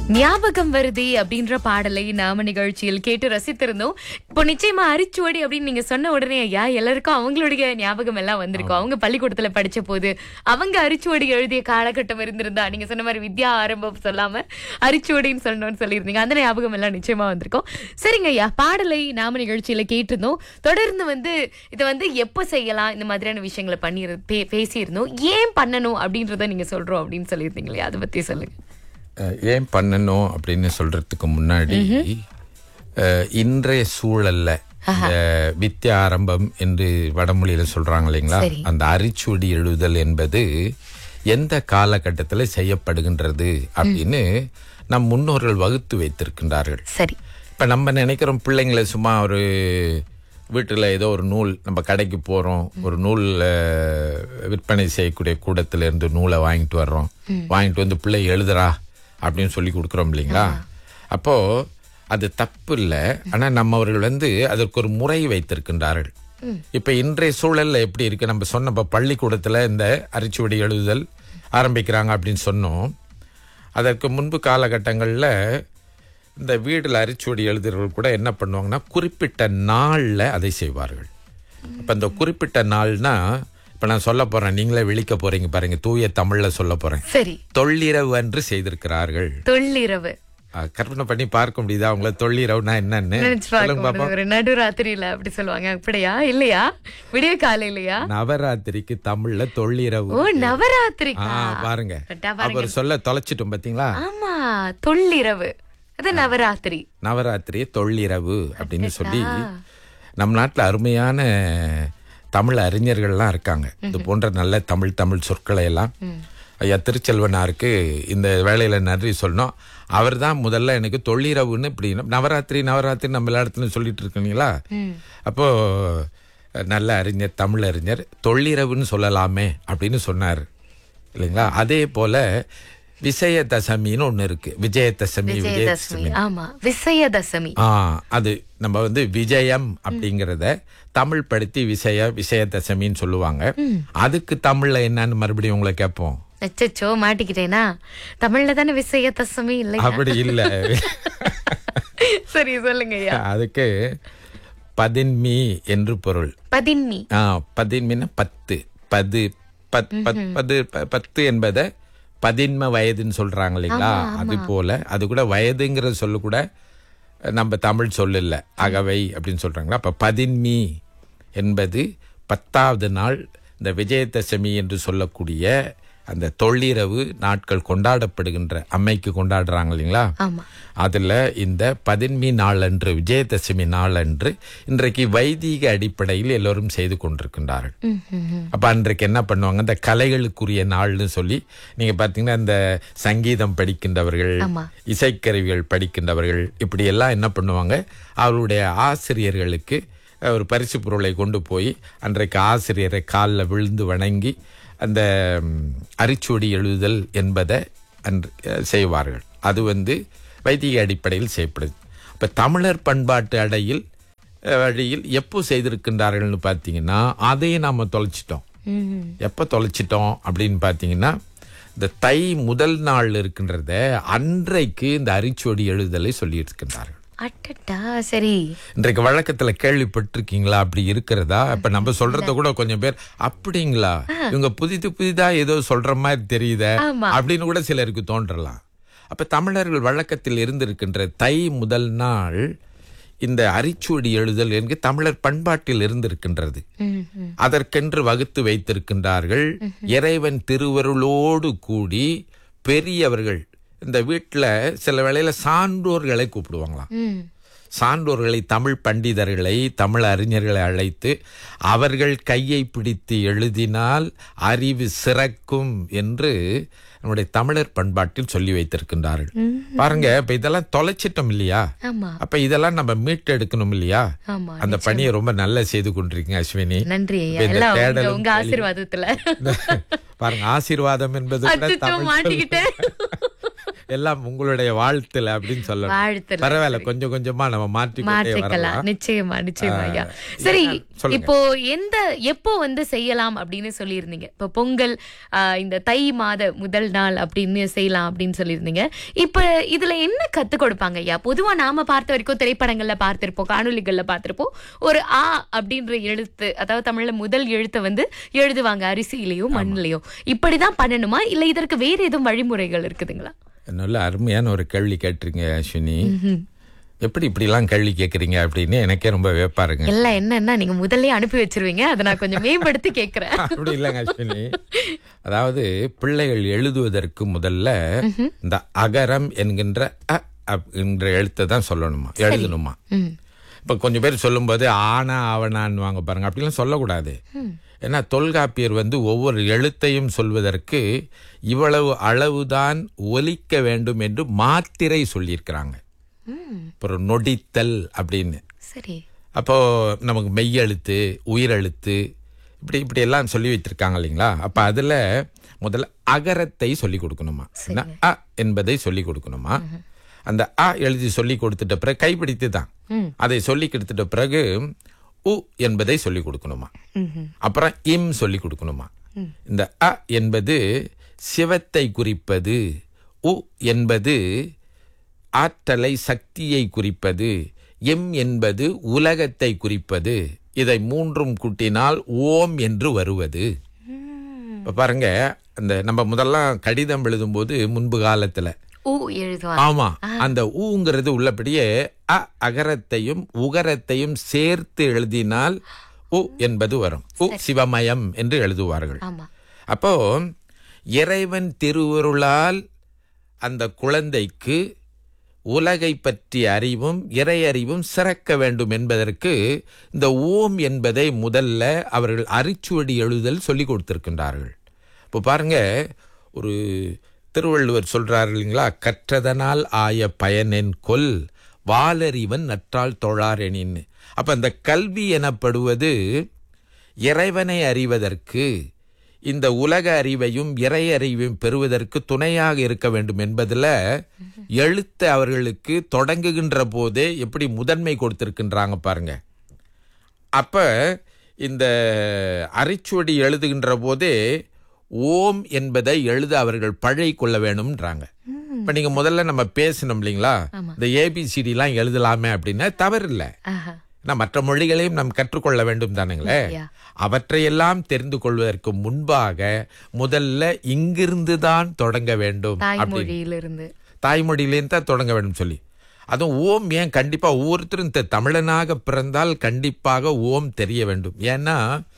ஞாபகம் வருதே அப்படின்ற பாடலை நாம நிகழ்ச்சியில் கேட்டு ரசித்திருந்தோம் இப்போ நிச்சயமா அரிச்சுவடி அப்படின்னு நீங்க சொன்ன உடனே ஐயா எல்லாருக்கும் அவங்களுடைய ஞாபகம் எல்லாம் வந்திருக்கும் அவங்க பள்ளிக்கூடத்துல படிச்ச போது அவங்க அரிச்சுவடி எழுதிய காலகட்டம் இருந்திருந்தா நீங்க சொன்ன மாதிரி வித்யா ஆரம்பம் சொல்லாம அரிச்சுவடின்னு சொல்லணும்னு சொல்லியிருந்தீங்க அந்த ஞாபகம் எல்லாம் நிச்சயமா வந்திருக்கும் சரிங்க ஐயா பாடலை நாம நிகழ்ச்சியில கேட்டிருந்தோம் தொடர்ந்து வந்து இதை வந்து எப்போ செய்யலாம் இந்த மாதிரியான விஷயங்களை பண்ணி பேசியிருந்தோம் ஏன் பண்ணணும் அப்படின்றத நீங்க சொல்றோம் அப்படின்னு சொல்லியிருந்தீங்க இல்லையா அதை பத்தி சொல்லுங்க அஹ், ஏன் பண்ணணும் அப்படின்னு சொல்றதுக்கு முன்னாடி அஹ், இன்றைய சூழல்ல இந்த வித்யா ஆரம்பம் என்று வடமொழியில சொல்றாங்க இல்லைங்களா சரி. அந்த அரிச்சுவடி எழுதுதல் என்பது எந்த காலகட்டத்தில் செய்யப்படுகின்றது அப்படின்னு நம் முன்னோர்கள் வகுத்து வைத்திருக்கின்றார்கள் சரி இப்போ நம்ம நினைக்கிறோம் பிள்ளைங்களை சும்மா ஒரு வீட்டில் ஏதோ ஒரு நூல் நம்ம கடைக்கு போகிறோம் ஒரு நூல் அஹ், விற்பனை செய்யக்கூடிய கூடத்துல இருந்து நூலை வாங்கிட்டு வர்றோம் வாங்கிட்டு வந்து பிள்ளை எழுதுறா அப்படின்னு சொல்லி கொடுக்குறோம் இல்லைங்களா அப்போ அது தப்பு இல்லை ஆனால் நம்மவர்கள் வந்து அதற்கு ஒரு முறை வைத்திருக்கின்றார்கள் இப்போ இன்றைய சூழல்ல எப்படி இருக்கு நம்ம சொன்ன பள்ளிக்கூடத்தில் இந்த அரிச்சுவடி எழுதுதல் ஆரம்பிக்கிறாங்க அப்படின்னு சொன்னோம் அதற்கு முன்பு காலகட்டங்களில் இந்த வீட்டில் அரிச்சுவடி எழுதுறவர்கள் கூட என்ன பண்ணுவாங்கன்னா குறிப்பிட்ட நாளில் அதை செய்வார்கள் அப்போ இந்த குறிப்பிட்ட நாள்னா இப்போ நான் சொல்ல போகிறேன் நீங்களே விழிக்க போறீங்க பாருங்க தூய தமிழில் சொல்ல போகிறேன் சரி தொள்ளிரவு அன்று செய்திருக்கிறார்கள் தொள்ளிரவு அஹ், கற்பனை பண்ணி பார்க்க முடியுதா அவங்கள தொள்ளிரவுனா என்னன்னு நினைச்சு சொல்லுங்க பார்க்க பாப்போம் முடியுது. ஒரு நடுராத்திரியில அப்படி சொல்லுவாங்க அப்படியா இல்லையா விடிய காலையிலயா நவராத்திரிக்கு தமிழ்ல தொள்ளிரவு ஓ நவராத்திரிக்கா ஆ பாருங்க கரெக்டா பாருங்க. அவர் சொல்ல தொலைச்சிட்டோம் பாத்தீங்களா ஆமா தொள்ளிரவு அது நவராத்திரி நவராத்திரி தொள்ளிரவு அப்படின்னு சொல்லி நம் நாட்டில் அருமையான தமிழ் அறிஞர்கள்லாம் இருக்காங்க இது போன்ற நல்ல தமிழ் தமிழ் சொற்களை எல்லாம் ஐயா திருச்செல்வனாருக்கு இந்த வேலையில நன்றி சொல்லணும் அவர் தான் முதல்ல எனக்கு தொள்ளிரவுன்னு இப்படி நவராத்திரி நவராத்திரி நம்ம எல்லா இடத்துலையும் சொல்லிட்டு இருக்கீங்களா அப்போ நல்ல அறிஞர் தமிழ் அறிஞர் தொள்ளிரவுன்னு சொல்லலாமே அப்படின்னு சொன்னார் இல்லைங்களா அதே போல விசயதசமின்னு ஒண்ணு இருக்கு விஜயதசமி விஜயதசமி விஜயதசமி ஆமா விசயதசமி ஆ அது நம்ம வந்து விஜயம் அப்படிங்கறத தமிழ் படுத்தி விசய விசயதசமின்னு சொல்லுவாங்க அதுக்கு தமிழ்ல என்னன்னு மறுபடியும் உங்களை கேட்போம் அச்சச்சோ மாட்டிக்கிட்டேனா தமிழ்ல தானே விசயதசமி இல்லை அப்படி இல்ல சரி சொல்லுங்க ஐயா அதுக்கு பதின்மி என்று பொருள் பதின்னி ஆ பதின்மின்னா பத்து பது பத் பத் பது ப- பத்து என்பதை பதின்ம வயதுன்னு சொல்றாங்க இல்லைங்களா அது போல அது கூட வயதுங்கிற சொல்லு கூட நம்ம தமிழ் சொல்லு இல்ல அகவை அப்படின்னு சொல்றாங்களா அப்ப பதின்மி என்பது பத்தாவது நாள் இந்த விஜயதசமி என்று சொல்லக்கூடிய அந்த தொள்ளிரவு நாட்கள் கொண்டாடப்படுகின்ற அம்மைக்கு கொண்டாடுறாங்க இல்லைங்களா ஆமா அதுல இந்த பதின்மி நாளன்று விஜயதசமி நாளன்று இன்றைக்கு வைதீக அடிப்படையில் எல்லோரும் செய்து கொண்டிருக்கின்றார்கள் ம், ம், ம். அப்ப அன்றைக்கு என்ன பண்ணுவாங்க இந்த கலைகளுக்குரிய நாள்னு சொல்லி நீங்க பாத்தீங்கன்னா இந்த சங்கீதம் படிக்கின்றவர்கள் ஆமா. இசைக்கருவிகள் படிக்கின்றவர்கள் இப்படி எல்லாம் என்ன பண்ணுவாங்க அவருடைய ஆசிரியர்களுக்கு அஹ், ஒரு பரிசு பொருளை கொண்டு போய் அன்றைக்கு ஆசிரியரை காலில் விழுந்து வணங்கி அந்த ம், அரிச்சுவடி எழுதுதல் என்பதை அன்று அஹ், செய்வார்கள் அது வந்து வைதிக அடிப்படையில் செய்யப்படுது அப்ப தமிழர் பண்பாட்டு அடையில் அஹ், வழியில் எப்போ செய்திருக்கின்றார்கள்னு பார்த்தீங்கன்னா அதையும் நாம தொலைச்சிட்டோம் ம், ம். எப்போ தொலைச்சிட்டோம் அப்படின்னு பார்த்தீங்கன்னா இந்த தை முதல் நாள் இருக்கின்றத அன்றைக்கு இந்த அரிச்சுவடி எழுதலை சொல்லி இருக்கின்றார்கள் அட்டட்டா சரி இன்றைக்கு வழக்கத்துல கேள்விப்பட்டிருக்கீங்களா அப்படி இருக்கிறதா இப்ப நம்ம சொல்றத கூட கொஞ்சம் பேர் அப்படிங்களா இவங்க புதிது புதிதா ஏதோ சொல்ற மாதிரி தெரியுதே ஆமா. அப்படின்னு கூட சிலருக்கு தோன்றலாம் அப்ப தமிழர்கள் வழக்கத்தில் இருந்திருக்கின்ற தை முதல் நாள் இந்த அரிச்சுவடி எழுதல் என்று தமிழர் பண்பாட்டில் இருந்திருக்கின்றது ம், ம். அதற்கென்று வகுத்து வைத்திருக்கின்றார்கள் இறைவன் திருவருளோடு கூடி பெரியவர்கள் இந்த வீட்டுல சில வேளையில சான்றோர்களை கூப்பிடுவாங்களாம் ம். சான்றோர்களை தமிழ் பண்டிதர்களை தமிழ் அறிஞர்களை அழைத்து அவர்கள் கையை பிடித்து எழுதினால் அறிவு சிறக்கும் என்று நம்முடைய தமிழர் பண்பாட்டில் சொல்லி வைத்திருக்கின்றார்கள் பாருங்க இப்ப இதெல்லாம் தொலைச்சிட்டோம் இல்லையா ஆமா அப்ப இதெல்லாம் நம்ம மீட்டெடுக்கணும் இல்லையா ஆமா அந்த பணியை ரொம்ப நல்லா செய்து கொண்டிருக்கீங்க அஸ்வினி நன்றி ஐயா இப்ப இந்த எல்லாம் உங்க- தேடலும் உங்க ஆசீர்வாதத்துல பாருங்க ஆசீர்வாதம் என்பது கூட அச்சச்சோ தமிழ் மாட்டிக்கிட்டேன் எல்லாம் உங்களுடைய வாழ்த்துல அப்படின்னு சொல்லணும் வாழ்த்துல. பரவாயில்ல கொஞ்சம் கொஞ்சமா நம்ம மாற்றிக்கொண்டே மாற்றிக்கலாம் வரலாம் நிச்சயமா நிச்சயமா ஆ, ஐயா சரி சொல்லுங்க. இப்போ எந்த எப்போ வந்து செய்யலாம் அப்படின்னு சொல்லியிருந்தீங்க இப்போ பொங்கல் ஆ, இந்த தை மாத முதல் நாள் அப்படின்னு செய்யலாம் அப்படின்னு சொல்லியிருந்தீங்க இப்ப இதுல என்ன கத்து கொடுப்பாங்க ஐயா பொதுவா நாம பார்த்த வரைக்கும் திரைப்படங்கள்ல பார்த்திருப்போம் காணொளிகள்ல பார்த்திருப்போம் ஒரு ஆ அப்படின்ற எழுத்து அதாவது தமிழ்ல முதல் எழுத்தை வந்து எழுதுவாங்க அரிசியிலயோ மண்ணிலையோ இப்படிதான் பண்ணணுமா இல்ல இதற்கு வேற எதுவும் வழிமுறைகள் இருக்குதுங்களா நல்ல அருமையான ஒரு கேள்வி கேட்டிருங்க அஸ்வினி எப்படி இப்படிலாம் கேள்வி கேட்குறீங்க அப்படின்னு எனக்கே ரொம்ப வியப்பா இருக்கு எல்லாம் என்னன்னா நீங்க முதல்ல அனுப்பி வச்சிருவீங்க அதை நான் கொஞ்சம் மேம்படுத்தி கேக்குறேன் அப்படி இல்லைங்க அஸ்வினி அதாவது பிள்ளைகள் எழுதுவதற்கு முதல்ல இந்த அகரம் என்கின்ற அ அப் என்ற எழுத்தை தான் சொல்லணுமா எழுதணுமா ம். இப்ப கொஞ்சம் பேர் சொல்லும்போது ஆனா அவனான்னு வாங்க பாருங்க அப்படிலாம் சொல்லக்கூடாது ஏன்னா தொல்காப்பியர் வந்து ஒவ்வொரு எழுத்தையும் சொல்வதற்கு இவ்வளவு அளவுதான் ஒலிக்க வேண்டும் என்று மாத்திரை சொல்லியிருக்கிறாங்க ம், அப்புறம் நொடித்தல் அப்படின்னு சரி அப்போ நமக்கு மெய்யெழுத்து உயிரெழுத்து இப்படி இப்படி எல்லாம் சொல்லி வைத்திருக்காங்க இல்லைங்களா அப்ப அதுல முதல்ல அகரத்தை சொல்லி கொடுக்கணுமா என்ன? அ என்பதை சொல்லி கொடுக்கணுமா அந்த அ எழுதி சொல்லி கொடுத்துட்ட பிறகு கைப்பிடித்து தான் ம். அதை சொல்லி கொடுத்துட்ட பிறகு உ என்பதை சொல்லி கொடுக்கணுமா ம்ஹும். அப்புறம் இம் சொல்லி கொடுக்கணுமா இந்த அ என்பது சிவத்தை குறிப்பது உ என்பது ஆற்றலை சக்தியை குறிப்பது எம் என்பது உலகத்தை குறிப்பது இதை மூன்றும் கூட்டினால் ஓம் என்று வருவது இப்ப பாருங்க அந்த நம்ம முதல்ல கடிதம் எழுதும்போது முன்பு காலத்துல ஊ எழுதுவாங்க ஆமா அந்த ஊங்கிறது உள்ளபடியே அ அகரத்தையும் உகரத்தையும் சேர்த்து எழுதினால் உ என்பது வரும் உ சிவமயம் என்று எழுதுவார்கள் ஆமா அப்போ இறைவன் திருவருளால் அந்த குழந்தைக்கு உலகை பற்றிய அறிவும் இறை அறிவும் சிறக்க வேண்டும் என்பதற்கு இந்த ஓம் என்பதை முதல்ல அவர்கள் அரிச்சுவடி எழுதல் சொல்லிக் கொடுத்திருக்கின்றார்கள் இப்போ பாருங்க ஒரு திருவள்ளுவர் சொல்றாரு இல்லைங்களா கற்றதனால் ஆய பயனென் கொல் வாலறிவன் நற்றால் தொழாரெனின்னு அப்ப அந்த கல்வி எனப்படுவது இறைவனை அறிவதற்கு இந்த உலக அறிவையும் இறை அறிவையும் பெறுவதற்கு துணையாக இருக்க வேண்டும் என்பதுல எழுத்து அவர்களுக்கு தொடங்குகின்ற போதே எப்படி முதன்மை கொடுத்திருக்கின்றாங்க பாருங்க அப்ப இந்த அரிச்சுவடி எழுதுகின்ற போதே ஓம் என்பதை எழுத அவர்கள் பழகி கொள்ள வேணும்ன்றாங்க இப்ப நீங்க முதல்ல நம்ம பேசணும் இல்லைங்களா இந்த ஏபிசிடி எல்லாம் எழுதலாமே அப்படின்னா தவறு இல்லை ஆஹா. நான் மற்ற மொழிகளையும் நாம் கற்றுக்கொள்ள வேண்டும் தானுங்களே Yeah. அவற்றையெல்லாம் தெரிந்து கொள்வதற்கு முன்பாக முதல்ல இங்கிருந்து தான் தொடங்க வேண்டும் அப்படின்னு தாய்மொழியிலிருந்து தாய்மொழியிலேருந்து தான் தொடங்க வேண்டும் சொல்லி அதுவும் ஓம் ஏன் கண்டிப்பா ஒவ்வொருத்தரும் இந்த தமிழனாக பிறந்தால் கண்டிப்பாக ஓம் தெரிய வேண்டும் ஏன்னா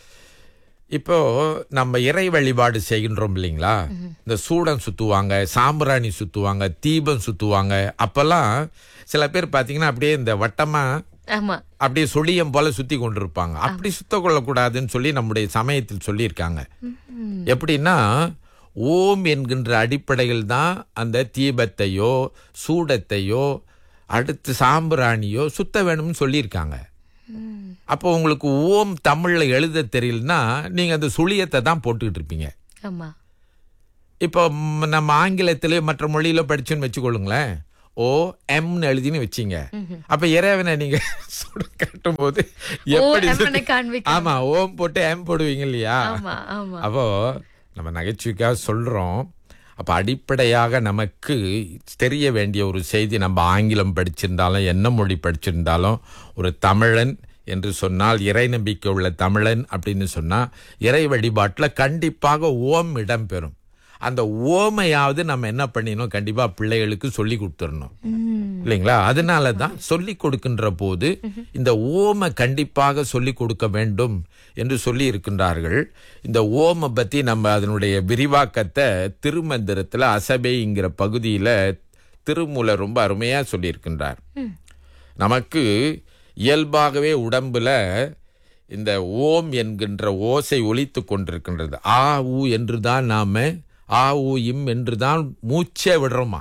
இப்போ நம்ம இறை வழிபாடு செய்கின்றோம் இல்லைங்களா இந்த சூடம் சுத்துவாங்க சாம்பிராணி சுத்துவாங்க தீபம் சுத்துவாங்க அப்பெல்லாம் சில பேர் பாத்தீங்கன்னா அப்படியே இந்த வட்டமா ஆமா அப்படியே சொளியம் போல சுத்தி கொண்டிருப்பாங்க அப்படி சுத்த கொள்ளக்கூடாதுன்னு சொல்லி நம்முடைய சமயத்தில் சொல்லியிருக்காங்க எப்படின்னா ஓம் என்கின்ற அடிப்படையில் தான் அந்த தீபத்தையோ சூடத்தையோ அடுத்து சாம்பிராணியோ சுத்த வேணும்னு சொல்லியிருக்காங்க அப்போ உங்களுக்கு ஓம் தமிழ்ல எழுத தெரியலனா நீங்க அந்த சுழியத்தை தான் போட்டுக்கிட்டு இருப்பீங்க ஆமா இப்போ ம், நம்ம ஆங்கிலத்திலே மற்ற மொழியில படிச்சுன்னு வச்சுக்கொள்ளுங்களேன் ஓ எம்னு எழுதின்னு வச்சீங்க அப்ப இறைவனை நீங்க சுட காட்டும் போது எப்படி எம்னு சுத்தி- காண்பிக்க- ஆமா ஓம் போட்டு எம் போடுவீங்க இல்லையா ஆமா ஆமா அப்போ நம்ம நகைச்சுவைக்காக சொல்றோம் அப்ப அடிப்படையாக நமக்கு தெரிய வேண்டிய ஒரு செய்தி நம்ம ஆங்கிலம் படிச்சிருந்தாலும் என்ன மொழி படிச்சிருந்தாலும் ஒரு தமிழன் என்று சொன்னால் இறை நம்பிக்கை உள்ள தமிழன் அப்படின்னு சொன்னா இறை வழிபாட்டுல கண்டிப்பாக ஓம் இடம்பெறும் அந்த ஓமையாவது நம்ம என்ன பண்ணிடணும் கண்டிப்பா பிள்ளைகளுக்கு சொல்லி கொடுத்துடணும் இல்லைங்களா அதனால தான் சொல்லி கொடுக்கின்ற போது இந்த ஓம கண்டிப்பாக சொல்லி கொடுக்க வேண்டும் என்று சொல்லி இருக்கின்றார்கள் இந்த ஓம பத்தி நம்ம அதனுடைய விரிவாக்கத்தை திருமந்திரத்துல அசபைங்கிற பகுதியில திருமூலர் ரொம்ப அருமையா சொல்லியிருக்கின்றார் நமக்கு இயல்பாகவே உடம்புல இந்த ஓம் என்கின்ற ஓசை ஒலித்து கொண்டிருக்கின்றது ஆ ஊ என்று தான் நாம ஆ ஊ இம் என்று தான் மூச்சே விடுறோமா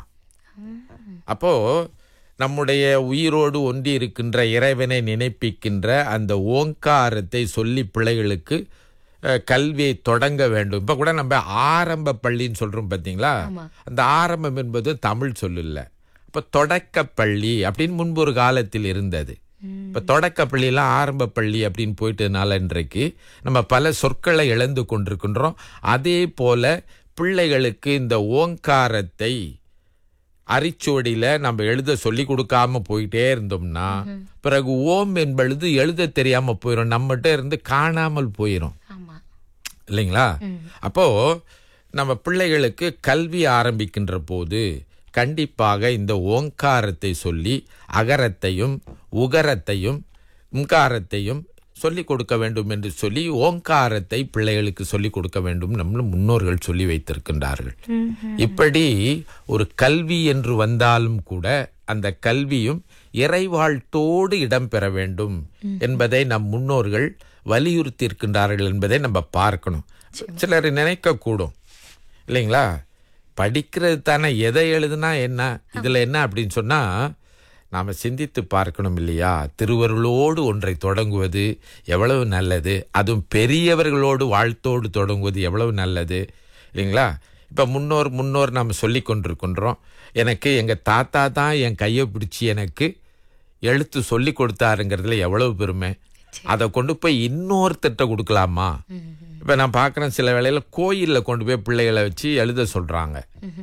அப்போ நம்முடைய உயிரோடு ஒன்றி இருக்கின்ற இறைவனை நினைப்பிக்கின்ற அந்த ஓங்காரத்தை சொல்லி பிள்ளைகளுக்கு அஹ், கல்வியை தொடங்க வேண்டும் இப்ப கூட நம்ம ஆரம்ப பள்ளின்னு சொல்றோம் பாத்தீங்களா அந்த ஆரம்பம் என்பது தமிழ் சொல்லு இல்ல இப்ப தொடக்க பள்ளி அப்படின்னு முன்பு ஒரு காலத்தில் இருந்தது இப்ப தொடக்க பள்ளியெல்லாம் ஆரம்ப பள்ளி அப்படின்னு போயிட்டதுனால இன்றைக்கு நம்ம பல சொற்களை இழந்து கொண்டிருக்கின்றோம் அதே போல பிள்ளைகளுக்கு இந்த ஓங்காரத்தை அரிச்சுவடியில நம்ம எழுத சொல்லி கொடுக்காம போயிட்டே இருந்தோம்னா பிறகு ஓம் என்பது எழுத தெரியாம போயிடும் நம்மகிட்ட இருந்து காணாமல் போயிடும் ஆமா இல்லைங்களா அப்போ நம்ம பிள்ளைகளுக்கு கல்வி ஆரம்பிக்கின்ற போது கண்டிப்பாக இந்த ஓங்காரத்தை சொல்லி அகரத்தையும் உகரத்தையும் உங்காரத்தையும் சொல்லிக் கொடுக்க வேண்டும் என்று சொல்லி ஓங்காரத்தை பிள்ளைகளுக்கு சொல்லிக் கொடுக்க வேண்டும் நம்ம முன்னோர்கள் சொல்லி வைத்திருக்கின்றார்கள் இப்படி ஒரு கல்வி என்று வந்தாலும் கூட அந்த கல்வியும் இறைவாழ்த்தோடு இடம்பெற வேண்டும் என்பதை நம் முன்னோர்கள் வலியுறுத்தி இருக்கின்றார்கள் என்பதை நம்ம பார்க்கணும் சிலர் நினைக்க கூடும் இல்லைங்களா படிக்கிறது தானே எதை எழுதுனா என்ன இதுல என்ன அப்படின்னு சொன்னா நாம சிந்தித்து பார்க்கணும் இல்லையா திருவருளோடு ஒன்றை தொடங்குவது எவ்வளவு நல்லது அதுவும் பெரியவர்களோடு வாழ்த்தோடு தொடங்குவது எவ்வளவு நல்லது இல்லைங்களா இப்ப முன்னோர் முன்னோர் நாம் சொல்லி கொண்டிருக்கின்றோம் எனக்கு எங்க தாத்தா தான் என் கையை பிடிச்சி எனக்கு எழுத்து சொல்லி கொடுத்தாருங்கிறதுல எவ்வளவு பெருமை அதை கொண்டு போய் இன்னொருத்தட்ட கொடுக்கலாமா இப்ப நான் பார்க்குறேன் சில வேளையில கோயில்ல கொண்டு போய் பிள்ளைகளை வச்சு எழுத சொல்றாங்க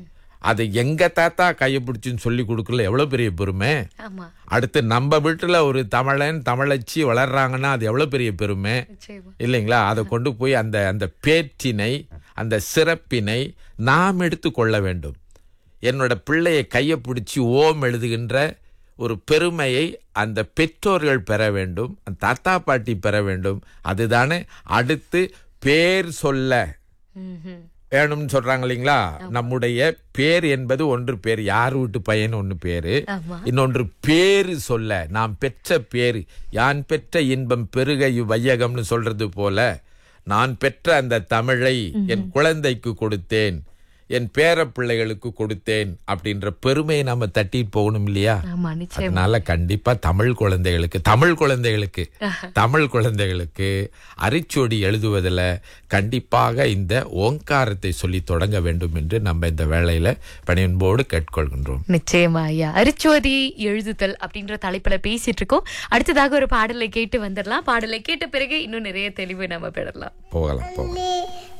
அது எங்க தாத்தா கையை பிடிச்சுன்னு சொல்லி கொடுக்கல எவ்வளவு பெரிய பெருமை ஆமா அடுத்து நம்ம வீட்டுல ஒரு தமிழன் தமிழச்சி வளர்றாங்கன்னா அது எவ்வளவு பெரிய பெருமை நிச்சயமா இல்லைங்களா அதை கொண்டு போய் அந்த அந்த பேற்றினை அந்த சிறப்பினை நாம் எடுத்துக்கொள்ள வேண்டும் என்னோட பிள்ளையை கையை பிடிச்சி ஓம் எழுதுகின்ற ஒரு பெருமையை அந்த பெற்றோர்கள் பெற வேண்டும் அந்த தாத்தா பாட்டி பெற வேண்டும் அதுதானே அடுத்து பேர் சொல்ல ம்ஹும். வேணும்னு சொல்றாங்க இல்லைங்களா நம்முடைய பேர் என்பது ஒன்று பேர் யார் வீட்டு பையன் ஒன்று பேரு ஆமா இன்னொன்று பேரு சொல்ல நாம் பெற்ற பேரு யான் பெற்ற இன்பம் பெருக இவ்வையகம்னு சொல்றது போல நான் பெற்ற அந்த தமிழை என் குழந்தைக்கு கொடுத்தேன் என் பேர பிள்ளைகளுக்கு கொடுத்தேன் அப்படின்ற பெருமையை நாம தட்டிட்டு போகணும் இல்லையா ஆமா நிச்சயம் அதனால கண்டிப்பா தமிழ் குழந்தைகளுக்கு தமிழ் குழந்தைகளுக்கு தமிழ் குழந்தைகளுக்கு அரிச்சொடி எழுதுவதில் கண்டிப்பாக இந்த ஓங்காரத்தை சொல்லி தொடங்க வேண்டும் என்று நம்ம இந்த வேளையில பணியன்போடு கேட்கொள்கின்றோம் நிச்சயமா ஐயா அரிச்சுவதி எழுதுதல் அப்படின்ற தலைப்புல பேசிட்டு இருக்கோம் அடுத்ததாக ஒரு பாடலை கேட்டு வந்துடலாம் பாடலை கேட்ட பிறகு இன்னும் நிறைய தெளிவு நம்ம பெறலாம் போகலாம் போகலாம்